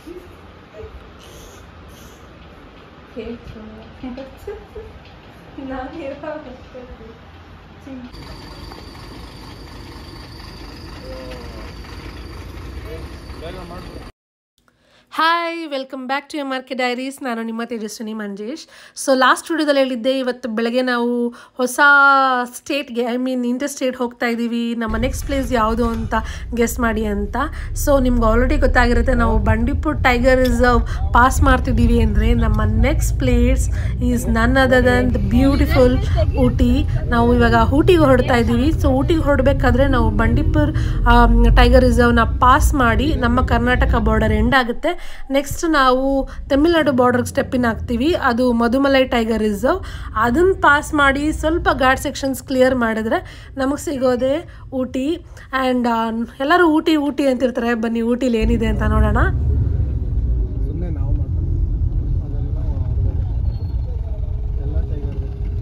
hi welcome back to M R K diaries ನಾನು ನಿಮ್ಮ Tejaswini Manjesh so last ವಿಡಿಯೋದಲ್ಲಿ ಹೇಳಿದ್ದೆ ಇವತ್ತು ಬೆಳಗ್ಗೆ ನಾವು ಹೊಸ ಸ್ಟೇಟ್ಗೆ ಐ ಮೀನ್ ಇಂಟರ್ ಸ್ಟೇಟ್ ಹೋಗ್ತಾ ಇದ್ದೀವಿ ನಮ್ಮ ನೆಕ್ಸ್ಟ್ ಪ್ಲೇಸ್ ಯಾವುದು ಅಂತ ಗೆಸ್ ಮಾಡಿ ಅಂತ ಸೊ ನಿಮ್ಗೆ ಆಲ್ರೆಡಿ ಗೊತ್ತಾಗಿರುತ್ತೆ ನಾವು ಬಂಡೀಪುರ್ ಟೈಗರ್ ರಿಸರ್ವ್ ಪಾಸ್ ಮಾಡ್ತಿದ್ದೀವಿ ಅಂದರೆ ನಮ್ಮ next place is none other than the beautiful Ooty ನಾವು ಇವಾಗ ಊಟಿಗೆ ಹೊರಡ್ತಾ ಇದ್ದೀವಿ ಸೊ ಊಟಿಗೆ ಹೊರಡಬೇಕಾದ್ರೆ ನಾವು ಬಂಡೀಪುರ್ ಟೈಗರ್ ರಿಸರ್ವ್ನ ಪಾಸ್ ಮಾಡಿ ನಮ್ಮ ಕರ್ನಾಟಕ ಬಾರ್ಡರ್ ಎಂಡ್ ಆಗುತ್ತೆ ನೆಕ್ಸ್ಟ್ ನಾವು ತಮಿಳ್ನಾಡು ಬಾರ್ಡರ್ಗೆ ಸ್ಟೆಪ್ ಇನ್ ಆಗ್ತೀವಿ ಅದು ಮಧುಮಲೈ ಟೈಗರ್ ರಿಸರ್ವ್ ಅದನ್ನು ಪಾಸ್ ಮಾಡಿ ಸ್ವಲ್ಪ ಘಾಟ್ ಸೆಕ್ಷನ್ಸ್ ಕ್ಲಿಯರ್ ಮಾಡಿದ್ರೆ ನಮಗೆ ಸಿಗೋದೆ ಊಟಿ ಆ್ಯಂಡ್ ಎಲ್ಲರೂ ಊಟಿ ಊಟಿ ಅಂತಿರ್ತಾರೆ ಬನ್ನಿ ಊಟಿಲಿ ಏನಿದೆ ಅಂತ ನೋಡೋಣ ಸುಮ್ಮನೆ ನಾವು ಮಾಡ್ತೀವಿ ಅದೆಲ್ಲ ಎಲ್ಲ ಟೈಗರ್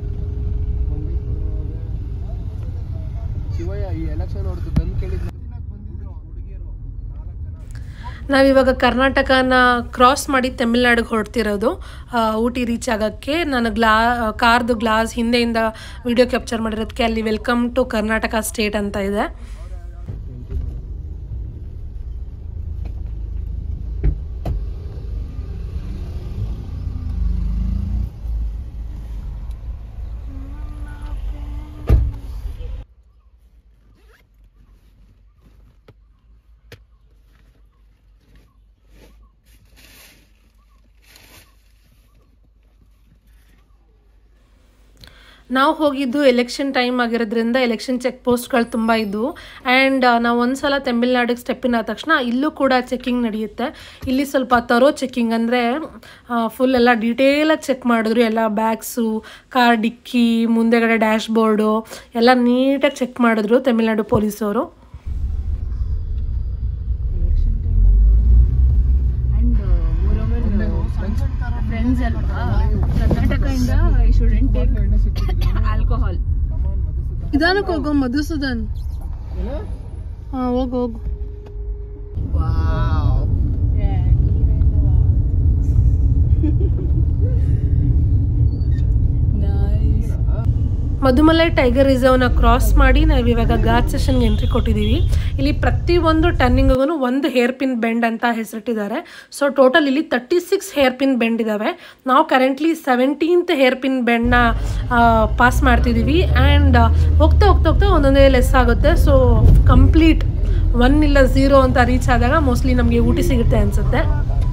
ಶಿವಯ್ಯ ಈ ಎಲೆಕ್ಷನ್ ಹೊಡೆದು ಗನ್ ಕೇಳಿದ್ ಬಂದಿದ್ರು ಹುಡುಗಿಯರು ನಾಲ್ಕು ಜನ ನಾವಿವಾಗ ಕರ್ನಾಟಕನ ಕ್ರಾಸ್ ಮಾಡಿ ತಮಿಳ್ನಾಡಿಗೆ ಹೊರಡ್ತಿರೋದು ಆ, ಊಟಿ ರೀಚ್ ಆಗೋಕ್ಕೆ ನಾನು ಗ್ಲಾ ಕಾರ್ದು ಗ್ಲಾಸ್ ಹಿಂದೆಯಿಂದ ವಿಡಿಯೋ ಕ್ಯಾಪ್ಚರ್ ಮಾಡಿರೋದಕ್ಕೆ ಅಲ್ಲಿ ವೆಲ್ಕಮ್ ಟು ಕರ್ನಾಟಕ ಸ್ಟೇಟ್ ಅಂತ ಇದೆ ನಾವು ಹೋಗಿದ್ದು ಎಲೆಕ್ಷನ್ ಟೈಮ್ ಆಗಿರೋದ್ರಿಂದ ಎಲೆಕ್ಷನ್ ಚೆಕ್ ಪೋಸ್ಟ್ಗಳು ತುಂಬ ಇದ್ವು ಆ್ಯಂಡ್ ನಾವು ಒಂದು ಸಲ ತಮಿಳ್ನಾಡಿಗೆ ಸ್ಟೆಪ್ ಇನ್ ಆದ ತಕ್ಷಣ ಇಲ್ಲೂ ಕೂಡ ಚೆಕಿಂಗ್ ನಡೆಯುತ್ತೆ ಇಲ್ಲಿ ಸ್ವಲ್ಪ ತರೋ ಚೆಕಿಂಗ್ ಅಂದರೆ ಫುಲ್ ಎಲ್ಲ ಡೀಟೇಲಾಗಿ ಚೆಕ್ ಮಾಡಿದ್ರು ಎಲ್ಲ ಬ್ಯಾಗ್ಸು ಕಾರ್ ಡಿಕ್ಕಿ ಮುಂದೆಗಡೆ ಡ್ಯಾಶ್ ಬೋರ್ಡು ಎಲ್ಲ ನೀಟಾಗಿ ಚೆಕ್ ಮಾಡಿದ್ರು ತಮಿಳ್ನಾಡು ಪೊಲೀಸವರು ಅಂಡ್ ಫ್ರೆಂಡ್ಸ್ ಅಲ್ವಾ ಕರ್ನಾಟಕದಿಂದ ಶುಡೆಂಟ್ ಟೇಕ್ ಆಲ್ಕೋಹಾಲ್ ನಿಧಾನಕ್ಕೆ ಹೋಗೋ ಮಧುಸೂದನ್ ಹಾಂ ಹೋಗು ಹೋಗು ಮಧುಮಲೈ ಟೈಗರ್ ರಿಸರ್ವ್ನ ಕ್ರಾಸ್ ಮಾಡಿ ನಾವು ಇವಾಗ ಘಾಟ್ ಸೆಷನ್ಗೆ ಎಂಟ್ರಿ ಕೊಟ್ಟಿದ್ದೀವಿ ಇಲ್ಲಿ ಪ್ರತಿಯೊಂದು ಟರ್ನಿಂಗಿಗೂ ಒಂದು ಹೇರ್ ಪಿನ್ ಬೆಂಡ್ ಅಂತ ಹೆಸರಿಟ್ಟಿದ್ದಾರೆ ಸೊ ಟೋಟಲ್ ಇಲ್ಲಿ thirty six hair pin bend ಇದ್ದಾವೆ ನಾವು ಕರೆಂಟ್ಲಿ ಸೆವೆಂಟೀನ್ತ್ ಹೇರ್ ಪಿನ್ ಬೆಂಡ್ನ ಪಾಸ್ ಮಾಡ್ತಿದ್ದೀವಿ ಆ್ಯಂಡ್ ಹೋಗ್ತಾ ಹೋಗ್ತಾ ಹೋಗ್ತಾ ಒಂದೊಂದೇ ಲೆಸ್ ಆಗುತ್ತೆ ಸೊ ಕಂಪ್ಲೀಟ್ ಒನ್ ಇಲ್ಲ ಝೀರೋ ಅಂತ ರೀಚ್ ಆದಾಗ ಮೋಸ್ಟ್ಲಿ ನಮಗೆ ಊಟಿ ಸಿಗುತ್ತೆ ಅನಿಸುತ್ತೆ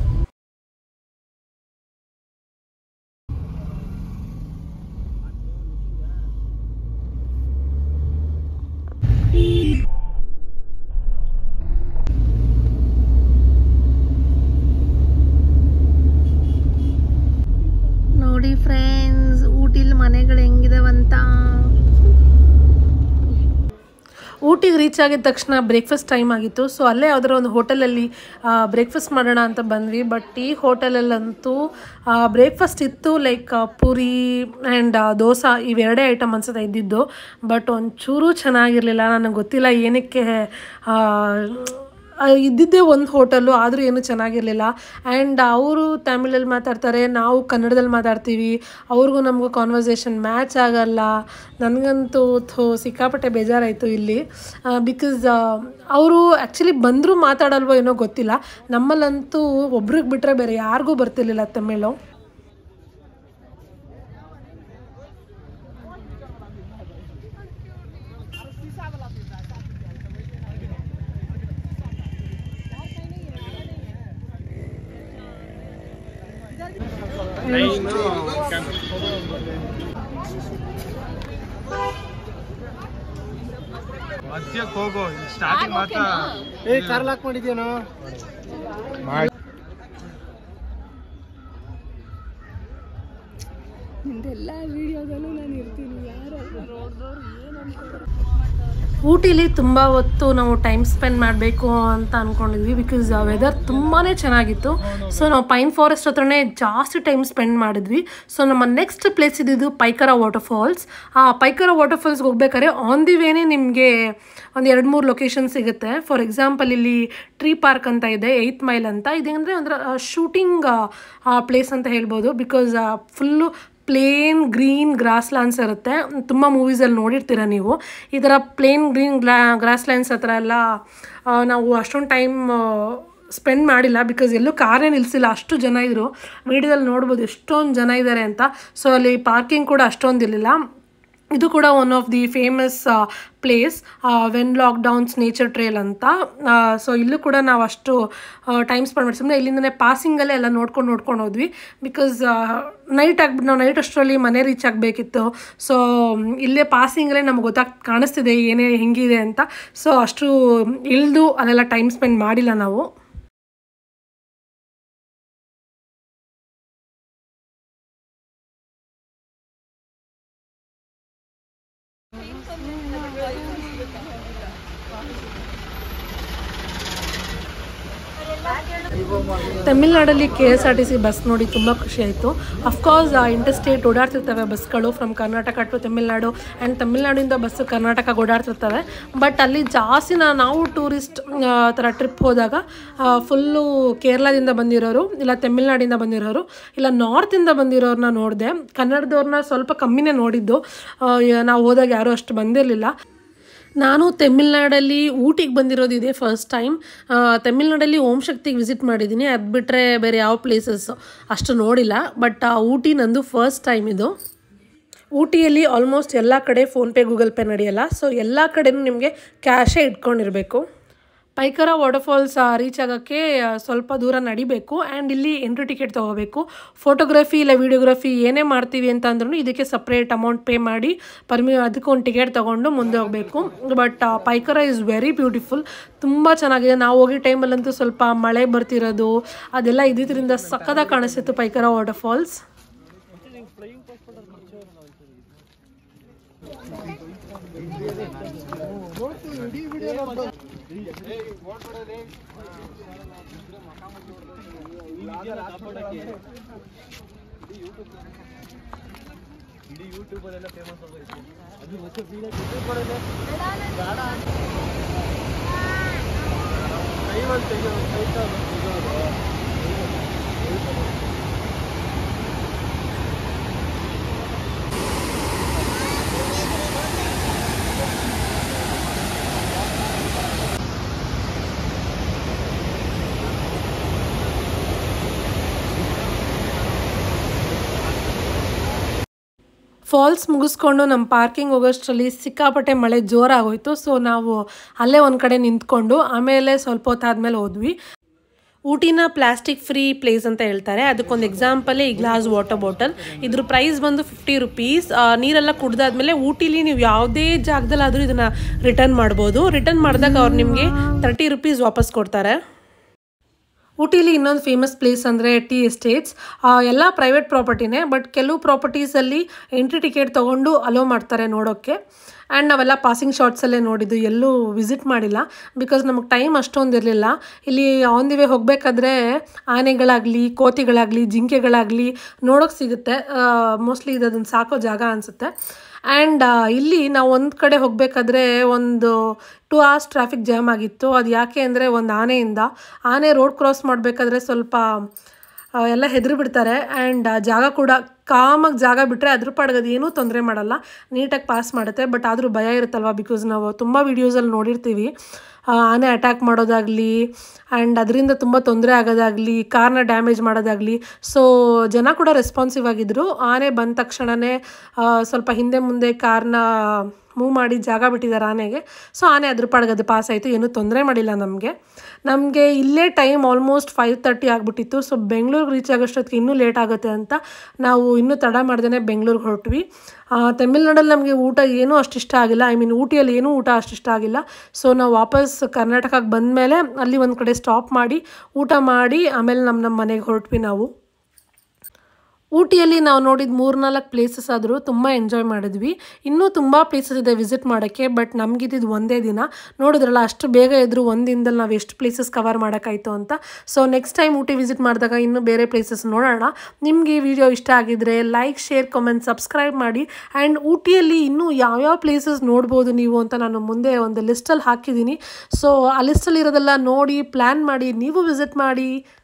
ನೋಡಿ ಫ್ರೆಂಡ್ಸ್ ಊಟಿಲಿ ಮನೆಗಳು ಹೆಂಗಿದಾವಂತ ಊಟಿಗೆ ರೀಚ್ ಆಗಿದ ತಕ್ಷಣ ಬ್ರೇಕ್ಫಾಸ್ಟ್ ಟೈಮ್ ಆಗಿತ್ತು ಸೊ ಅಲ್ಲೇ ಯಾವುದಾರ ಒಂದು ಹೋಟೆಲಲ್ಲಿ ಬ್ರೇಕ್ಫಾಸ್ಟ್ ಮಾಡೋಣ ಅಂತ ಬಂದ್ವಿ ಬಟ್ ಈ ಹೋಟೆಲಲ್ಲಂತೂ ಬ್ರೇಕ್ಫಾಸ್ಟ್ ಇತ್ತು ಲೈಕ್ ಪೂರಿ ಆ್ಯಂಡ್ ದೋಸೆ ಇವೆರಡೇ ಐಟಮ್ ಅನ್ಸುತ್ತೆ ಇದ್ದಿದ್ದು ಬಟ್ ಒಂಚೂರು ಚೆನ್ನಾಗಿರಲಿಲ್ಲ ನನಗೆ ಗೊತ್ತಿಲ್ಲ ಏನಕ್ಕೆ ಆ, ಆ, ಇದ್ದಿದ್ದೇ ಒಂದು ಹೋಟೆಲು ಆದರೂ ಏನೂ ಚೆನ್ನಾಗಿರಲಿಲ್ಲ ಆ್ಯಂಡ್ ಅವರು ತಮಿಳಲ್ಲಿ ಮಾತಾಡ್ತಾರೆ ನಾವು ಕನ್ನಡದಲ್ಲಿ ಮಾತಾಡ್ತೀವಿ ಅವ್ರಿಗೂ ನಮಗೂ ಕಾನ್ವರ್ಸೇಷನ್ ಮ್ಯಾಚ್ ಆಗಲ್ಲ ನನಗಂತೂ ಥೋ ಸಿಕ್ಕಾಪಟ್ಟೆ ಬೇಜಾರಾಯಿತು ಇಲ್ಲಿ ಬಿಕಾಸ್ ಅವರು ಆ್ಯಕ್ಚುಲಿ ಬಂದರೂ ಮಾತಾಡಲ್ವೋ ಏನೋ ಗೊತ್ತಿಲ್ಲ ನಮ್ಮಲ್ಲಂತೂ ಒಬ್ರಿಗೆ ಬಿಟ್ಟರೆ ಬೇರೆ ಯಾರಿಗೂ ಬರ್ತಿರ್ಲಿಲ್ಲ ತಮಿಳು ಮಧ್ಯಕ್ಕೆ ಹೋಗು ಸ್ಟಾರ್ಟಿಂಗ್ ಮಾತ್ರ ಏ ಕಾರ್ ಲಾಕ್ ಮಾಡಿದ್ಯೇನೋ ನಿಂದೆಲ್ಲ ಎಲ್ಲ ವಿಡಿಯೋದಲ್ಲೂ ನಾನು ಇರ್ತೀನಿ ಯಾರು ನೋಡಿದವ್ರು ಏನು ಅನ್ಕೋತಾರೆ ಊಟಿಲಿ ತುಂಬ ಹೊತ್ತು ನಾವು ಟೈಮ್ ಸ್ಪೆಂಡ್ ಮಾಡಬೇಕು ಅಂತ ಅಂದ್ಕೊಂಡಿದ್ವಿ ಬಿಕಾಸ್ ವೆದರ್ ತುಂಬಾ ಚೆನ್ನಾಗಿತ್ತು ಸೊ ನಾವು ಪೈನ್ ಫಾರೆಸ್ಟ್ ಹತ್ರನೇ ಜಾಸ್ತಿ ಟೈಮ್ ಸ್ಪೆಂಡ್ ಮಾಡಿದ್ವಿ ಸೊ ನಮ್ಮ ನೆಕ್ಸ್ಟ್ ಪ್ಲೇಸ್ ಇದ್ದಿದ್ದು ಪೈಕರ ವಾಟರ್ ಫಾಲ್ಸ್ ಆ ಪೈಕರ ವಾಟರ್ ಫಾಲ್ಸ್ಗೆ ಹೋಗ್ಬೇಕಾದ್ರೆ ಆನ್ ದಿ ವೇನೇ ನಿಮಗೆ ಒಂದು ಎರಡು ಮೂರು ಲೊಕೇಶನ್ ಸಿಗುತ್ತೆ ಫಾರ್ ಎಕ್ಸಾಂಪಲ್ ಇಲ್ಲಿ ಟ್ರೀ ಪಾರ್ಕ್ ಅಂತ ಇದೆ ಏಯ್ತ್ ಮೈಲ್ ಅಂತ ಇದೇಂದರೆ ಒಂಥರ ಶೂಟಿಂಗ್ ಪ್ಲೇಸ್ ಅಂತ ಹೇಳ್ಬೋದು because full plain green grass lands ಇರುತ್ತೆ ತುಂಬ ಮೂವೀಸಲ್ಲಿ ನೋಡಿರ್ತೀರ ನೀವು ಈ ಥರ ಪ್ಲೇನ್ ಗ್ರೀನ್ ಗ್ಲಾ ಗ್ರಾಸ್ ಲ್ಯಾಂಡ್ಸ್ ಹತ್ರ ಎಲ್ಲ ಆ, ನಾವು ಅಷ್ಟೊಂದು ಟೈಮ್ ಸ್ಪೆಂಡ್ ಮಾಡಿಲ್ಲ ಬಿಕಾಸ್ ಎಲ್ಲೂ ಕಾರೇ ನಿಲ್ಲಿಸಿಲ್ಲ ಅಷ್ಟು ಜನ ಇದ್ದರು ವಿಡಿಯೋದಲ್ಲಿ ನೋಡ್ಬೋದು ಎಷ್ಟೊಂದು ಜನ ಇದ್ದಾರೆ ಅಂತ ಸೊ ಅಲ್ಲಿ ಪಾರ್ಕಿಂಗ್ ಕೂಡ ಅಷ್ಟೊಂದು ಇರಲಿಲ್ಲ ಇದು ಕೂಡ one of the famous place when lockdowns nature trail ಅಂತ ಸೊ ಇಲ್ಲೂ ಕೂಡ ನಾವು ಅಷ್ಟು ಟೈಮ್ ಸ್ಪೆಂಡ್ ಮಾಡಿ ಸುಮ್ಮನೆ ಇಲ್ಲಿಂದನೇ ಪಾಸಿಂಗಲ್ಲೇ ಎಲ್ಲ ನೋಡ್ಕೊಂಡು ನೋಡ್ಕೊಂಡು ಹೋದ್ವಿ ಬಿಕಾಸ್ ನೈಟ್ ಆಗ್ಬಿಟ್ಟು ನಾವು ನೈಟ್ ಅಷ್ಟರಲ್ಲಿ ಮನೆ ರೀಚ್ ಆಗಬೇಕಿತ್ತು ಸೊ ಇಲ್ಲೇ ಪಾಸಿಂಗಲ್ಲೇ ನಮ್ಗೆ ಗೊತ್ತಾಗ್ ಕಾಣಿಸ್ತಿದೆ ಏನೇ ಹೆಂಗಿದೆ ಅಂತ ಸೊ ಅಷ್ಟು ಇಳಿದು ಅಲ್ಲೆಲ್ಲ ಟೈಮ್ ಸ್ಪೆಂಡ್ ಮಾಡಿಲ್ಲ ನಾವು ತಮಿಳ್ನಾಡಲ್ಲಿ K S R T C bus ನೋಡಿ ತುಂಬ ಖುಷಿ ಆಯಿತು ಅಫ್ಕೋರ್ಸ್ ಇಂಟರ್ಸ್ಟೇಟ್ ಓಡಾಡ್ತಿರ್ತವೆ ಬಸ್ಗಳು from Karnataka to Tamil Nadu and ತಮಿಳ್ನಾಡಿಂದ ಬಸ್ಸು ಕರ್ನಾಟಕ ಓಡಾಡ್ತಿರ್ತವೆ ಬಟ್ ಅಲ್ಲಿ ಜಾಸ್ತಿ ನಾ- ನಾವು ಟೂರಿಸ್ಟ್ ಥರ ಟ್ರಿಪ್ ಹೋದಾಗ ಫುಲ್ಲು ಕೇರಳದಿಂದ ಬಂದಿರೋರು ಇಲ್ಲ ತಮಿಳ್ನಾಡಿಂದ ಬಂದಿರೋರು ಇಲ್ಲ ನಾರ್ತಿಂದ ಬಂದಿರೋರನ್ನ ನೋಡಿದೆ ಕನ್ನಡದವ್ರನ್ನ ಸ್ವಲ್ಪ ಕಮ್ಮಿನೇ ನೋಡಿದ್ದು ಆ, ಯ- ನಾವು ಹೋದಾಗ ಯಾರೂ ಅಷ್ಟು ಬಂದಿರಲಿಲ್ಲ ನಾನು ತಮಿಳ್ನಾಡಲ್ಲಿ ಊಟಿಗೆ ಬಂದಿರೋದು ಇದೆ ಫಸ್ಟ್ ಟೈಮ್ ತಮಿಳ್ನಾಡಲ್ಲಿ ಓಂ ಶಕ್ತಿಗೆ ವಿಸಿಟ್ ಮಾಡಿದ್ದೀನಿ ಅದು ಬಿಟ್ಟರೆ ಬೇರೆ ಯಾವ ಪ್ಲೇಸಸ್ ಅಷ್ಟು ನೋಡಿಲ್ಲ ಬಟ್ ಊಟಿ ನಂದು ಫಸ್ಟ್ ಟೈಮ್ ಇದು ಊಟಿಯಲ್ಲಿ ಆಲ್ಮೋಸ್ಟ್ ಎಲ್ಲ ಕಡೆ ಫೋನ್ಪೇ ಗೂಗಲ್ ಪೇ ನಡೆಯಲ್ಲ ಸೊ ಎಲ್ಲ ಕಡೆನೂ ನಿಮಗೆ ಕ್ಯಾಶೇ ಇಟ್ಕೊಂಡಿರಬೇಕು ಪೈಕರ ವಾಟರ್ಫಾಲ್ಸ್ ರೀಚ್ ಆಗೋಕ್ಕೆ ಆ, ಸ್ವಲ್ಪ ದೂರ ನಡಿಬೇಕು ಆ್ಯಂಡ್ ಇಲ್ಲಿ ಎಂಟ್ರಿ ಟಿಕೆಟ್ ತೊಗೋಬೇಕು ಫೋಟೋಗ್ರಫಿ ಇಲ್ಲ ವೀಡಿಯೋಗ್ರಫಿ ಏನೇ ಮಾಡ್ತೀವಿ ಅಂತ ಅಂದ್ರೂ ಇದಕ್ಕೆ ಸಪ್ರೇಟ್ ಅಮೌಂಟ್ ಪೇ ಮಾಡಿ ಪರ್ಮಿ ಅದಕ್ಕೊಂದು ಟಿಕೆಟ್ ತೊಗೊಂಡು ಮುಂದೆ ಹೋಗಬೇಕು but Pykara is very beautiful ತುಂಬ ಚೆನ್ನಾಗಿದೆ ನಾವು ಹೋಗಿ ಟೈಮಲ್ಲಂತೂ ಸ್ವಲ್ಪ ಮಳೆ ಬರ್ತಿರೋದು ಅದೆಲ್ಲ ಇದ್ದಿದ್ದರಿಂದ ಸಕ್ಕದಾಗಿ ಕಾಣಿಸ್ತಿತ್ತು ಪೈಕರ ವಾಟರ್ಫಾಲ್ಸ್ ಇಡೀ ಯೂಟ್ಯೂಬಲ್ಲೆಲ್ಲ ಫೇಮಸ್ ಆಗೋಯ್ತು ಅದು ಮತ್ತೆ ಫಾಲ್ಸ್ ಮುಗಿಸ್ಕೊಂಡು ನಮ್ಮ ಪಾರ್ಕಿಂಗ್ ಹೋಗೋಷ್ಟರಲ್ಲಿ ಸಿಕ್ಕಾಪಟ್ಟೆ ಮಳೆ ಜೋರಾಗೋಯ್ತು ಸೊ ನಾವು ಅಲ್ಲೇ ಒಂದು ಕಡೆ ನಿಂತ್ಕೊಂಡು ಆಮೇಲೆ ಸ್ವಲ್ಪ ಹೊತ್ತಾದ್ಮೇಲೆ ಹೋದ್ವಿ ಊಟಿನ ಪ್ಲಾಸ್ಟಿಕ್ ಫ್ರೀ ಪ್ಲೇಸ್ ಅಂತ ಹೇಳ್ತಾರೆ ಅದಕ್ಕೊಂದು ಎಕ್ಸಾಂಪಲೇ ಈ ಗ್ಲಾಸ್ ವಾಟರ್ ಬಾಟಲ್ ಇದ್ರ ಪ್ರೈಸ್ ಬಂದು ಫಿಫ್ಟಿ ರುಪೀಸ್ ನೀರೆಲ್ಲ ಕುಡ್ದಾದ್ಮೇಲೆ ಊಟಿಲಿ ನೀವು ಯಾವುದೇ ಜಾಗದಲ್ಲಾದರೂ ಇದನ್ನು ರಿಟರ್ನ್ ಮಾಡ್ಬೋದು ರಿಟರ್ನ್ ಮಾಡಿದಾಗ ಅವ್ರು ನಿಮಗೆ ತರ್ಟಿ ರುಪೀಸ್ ವಾಪಸ್ ಕೊಡ್ತಾರೆ ಊಟಿಲಿ ಇನ್ನೊಂದು ಫೇಮಸ್ ಪ್ಲೇಸ್ ಅಂದರೆ ಟಿ ಎಸ್ಟೇಟ್ಸ್ ಎಲ್ಲ ಪ್ರೈವೇಟ್ ಪ್ರಾಪರ್ಟಿನೇ ಬಟ್ ಕೆಲವು ಪ್ರಾಪರ್ಟೀಸಲ್ಲಿ ಎಂಟ್ರಿ ಟಿಕೆಟ್ ತೊಗೊಂಡು ಅಲೋ ಮಾಡ್ತಾರೆ ನೋಡೋಕ್ಕೆ ಆ್ಯಂಡ್ ನಾವೆಲ್ಲ ಪಾಸಿಂಗ್ ಶಾರ್ಟ್ಸಲ್ಲೇ ನೋಡಿದ್ದು ಎಲ್ಲೂ ವಿಸಿಟ್ ಮಾಡಿಲ್ಲ ಬಿಕಾಸ್ ನಮಗೆ ಟೈಮ್ ಅಷ್ಟೊಂದು ಇರಲಿಲ್ಲ ಇಲ್ಲಿ ಆನ್ ದಿ ವೇ ಹೋಗಬೇಕಾದ್ರೆ ಆನೆಗಳಾಗಲಿ ಕೋತಿಗಳಾಗಲಿ ಜಿಂಕೆಗಳಾಗಲಿ ನೋಡೋಕೆ ಸಿಗುತ್ತೆ ಮೋಸ್ಟ್ಲಿ ಇದು ಅದನ್ನು ಸಾಕೋ ಜಾಗ ಅನಿಸುತ್ತೆ ಆ್ಯಂಡ್ ಇಲ್ಲಿ ನಾವು ಒಂದು ಕಡೆ ಹೋಗಬೇಕಾದ್ರೆ ಒಂದು ಟೂ ಅವರ್ಸ್ ಟ್ರಾಫಿಕ್ ಜಾಮ್ ಆಗಿತ್ತು ಅದು ಯಾಕೆ ಅಂದರೆ ಒಂದು ಆನೆಯಿಂದ ಆನೆ ರೋಡ್ ಕ್ರಾಸ್ ಮಾಡಬೇಕಾದ್ರೆ ಸ್ವಲ್ಪ ಆ, ಎಲ್ಲ ಹೆದರಿ ಬಿಡ್ತಾರೆ ಆ್ಯಂಡ್ ಜಾಗ ಕೂಡ ಕಾಮಾಗಿ ಜಾಗ ಬಿಟ್ಟರೆ ಅದ್ರ ಪಾಡ್ಗೆ ಅದು ಏನೂ ತೊಂದರೆ ಮಾಡಲ್ಲ ನೀಟಾಗಿ ಪಾಸ್ ಮಾಡುತ್ತೆ ಬಟ್ ಆದರೂ ಭಯ ಇರುತ್ತಲ್ವ ಬಿಕಾಸ್ ನಾವು ತುಂಬ ವೀಡಿಯೋಸಲ್ಲಿ ನೋಡಿರ್ತೀವಿ ಆ, ಆನೆ ಅಟ್ಯಾಕ್ ಮಾಡೋದಾಗಲಿ ಆ್ಯಂಡ್ ಅದರಿಂದ ತುಂಬ ತೊಂದರೆ ಆಗೋದಾಗಲಿ ಕಾರ್ನ ಡ್ಯಾಮೇಜ್ ಮಾಡೋದಾಗಲಿ ಸೊ ಜನ ಕೂಡ ರೆಸ್ಪಾನ್ಸಿವ್ ಆಗಿದ್ದರು ಆನೆ ಬಂದ ತಕ್ಷಣವೇ ಸ್ವಲ್ಪ ಹಿಂದೆ ಮುಂದೆ ಕಾರ್ನ ಮೂವ್ ಮಾಡಿ ಜಾಗ ಬಿಟ್ಟಿದ್ದಾರೆ ಆನೆಗೆ ಸೊ ಆನೆ ಅದ್ರ ಪಾಡ್ಗೆ ಅದು ಪಾಸ್ ಆಯಿತು ಏನೂ ತೊಂದರೆ ಮಾಡಿಲ್ಲ ನಮಗೆ ನಮಗೆ ಇಲ್ಲೇ ಟೈಮ್ ಆಲ್ಮೋಸ್ಟ್ ಫೈವ್ ತರ್ಟಿ ಆಗಿಬಿಟ್ಟಿತ್ತು ಸೊ ಬೆಂಗಳೂರಿಗೆ ರೀಚ್ ಆಗೋಷ್ಟೊತ್ತಿಗೆ ಇನ್ನೂ ಲೇಟ್ ಆಗುತ್ತೆ ಅಂತ ನಾವು ಇನ್ನೂ ತಡ ಮಾಡ್ದೇ ಬೆಂಗಳೂರಿಗೆ ಹೊರಟ್ವಿ ಆ, ತಮಿಳ್ನಾಡಲ್ಲಿ ನಮಗೆ ಊಟ ಏನೂ ಅಷ್ಟು ಇಷ್ಟ ಆಗಿಲ್ಲ ಐ ಮೀನ್ ಊಟಿಯಲ್ಲಿ ಏನೂ ಊಟ ಅಷ್ಟು ಇಷ್ಟ ಆಗಿಲ್ಲ ಸೊ ನಾವು ವಾಪಸ್ ಕರ್ನಾಟಕಕ್ಕೆ ಬಂದಮೇಲೆ ಅಲ್ಲಿ ಒಂದು ಕಡೆ ಸ್ಟಾಪ್ ಮಾಡಿ ಊಟ ಮಾಡಿ ಆಮೇಲೆ ನಮ್ಮ ನಮ್ಮ ಮನೆಗೆ ಹೊರಟ್ವಿ ನಾವು ಊಟಿಯಲ್ಲಿ ನಾವು ನೋಡಿದ ಮೂರ್ನಾಲ್ಕು ಪ್ಲೇಸಸ್ ಆದರೂ ತುಂಬ ಎಂಜಾಯ್ ಮಾಡಿದ್ವಿ ಇನ್ನೂ ತುಂಬ ಪ್ಲೇಸಸ್ ಇದೆ ವಿಸಿಟ್ ಮಾಡೋಕ್ಕೆ ಬಟ್ ನಮಗಿದ್ದು ಒಂದೇ ದಿನ ನೋಡಿದ್ರಲ್ಲ ಅಷ್ಟು ಬೇಗ ಇದ್ದರೂ ಒಂದು ದಿನದಲ್ಲಿ ನಾವು ಎಷ್ಟು ಪ್ಲೇಸಸ್ ಕವರ್ ಮಾಡೋಕ್ಕಾಯ್ತು ಅಂತ so next time Ooty visit ಮಾಡಿದಾಗ ಇನ್ನೂ ಬೇರೆ ಪ್ಲೇಸಸ್ ನೋಡೋಣ ನಿಮಗೆ ಈ ವಿಡಿಯೋ ಇಷ್ಟ ಆಗಿದ್ರೆ ಲೈಕ್ ಶೇರ್ ಕಮೆಂಟ್ ಸಬ್ಸ್ಕ್ರೈಬ್ ಮಾಡಿ ಆ್ಯಂಡ್ ಊಟಿಯಲ್ಲಿ ಇನ್ನೂ ಯಾವ್ಯಾವ ಪ್ಲೇಸಸ್ ನೋಡ್ಬೋದು ನೀವು ಅಂತ ನಾನು ಮುಂದೆ ಒಂದು ಲಿಸ್ಟಲ್ಲಿ ಹಾಕಿದ್ದೀನಿ ಸೊ ಆ ಲಿಸ್ಟಲ್ಲಿ ಇರೋದೆಲ್ಲ ನೋಡಿ ಪ್ಲ್ಯಾನ್ ಮಾಡಿ ನೀವು ವಿಸಿಟ್ ಮಾಡಿ